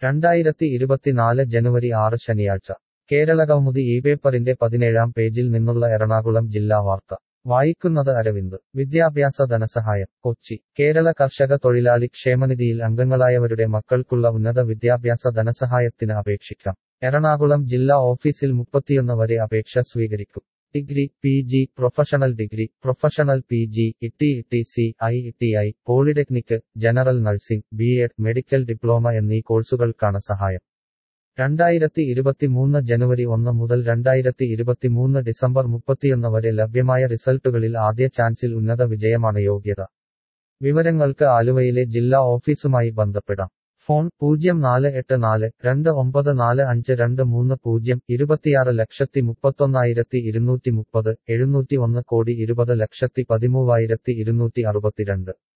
രണ്ടായിരത്തി ഇരുപത്തിനാല് ജനുവരി ആറ് ശനിയാഴ്ച കേരളകൗമുദി ഈ പേപ്പറിന്റെ പതിനേഴാം പേജിൽ നിന്നുള്ള എറണാകുളം ജില്ലാ വാർത്ത വായിക്കുന്നത് അരവിന്ദ് വിദ്യാഭ്യാസ ധനസഹായം കൊച്ചി കേരള കർഷക തൊഴിലാളി ക്ഷേമനിധിയിൽ അംഗങ്ങളായവരുടെ മക്കൾക്കുള്ള ഉന്നത വിദ്യാഭ്യാസ ധനസഹായത്തിന് അപേക്ഷിക്കാം എറണാകുളം ജില്ലാ ഓഫീസിൽ മുപ്പത്തിയൊന്ന് വരെ അപേക്ഷ സ്വീകരിക്കും degree P G professional degree professional P G ഇട്ടി ഇട്ടി C I T I polytechnic general nursing B Ed medical diploma എന്നീ കോഴ്സുകൾക്കാണ് സഹായം രണ്ടായിരത്തി ഇരുപത്തിമൂന്ന് ജനുവരി ഒന്ന് മുതൽ രണ്ടായിരത്തി ഇരുപത്തിമൂന്ന് ഡിസംബർ മുപ്പത്തിയൊന്ന് വരെ ലഭ്യമായ റിസൾട്ടുകളിൽ ആദ്യ ചാൻസിൽ ഉന്നത വിജയമാണ് യോഗ്യത വിവരങ്ങൾക്ക് ആലുവയിലെ ജില്ലാ ഓഫീസുമായി ബന്ധപ്പെടാം ഫോൺ പൂജ്യം നാല് എട്ട് നാല് രണ്ട് ഒമ്പത് നാല് അഞ്ച് രണ്ട് മൂന്ന് പൂജ്യം ഇരുപത്തിയാറ് ലക്ഷത്തി മുപ്പത്തൊന്നായിരത്തി ഇരുന്നൂറ്റി മുപ്പത് എഴുന്നൂറ്റി ഒന്ന് കോടി ഇരുപത് ലക്ഷത്തി പതിമൂവായിരത്തി ഇരുന്നൂറ്റി അറുപത്തിരണ്ട്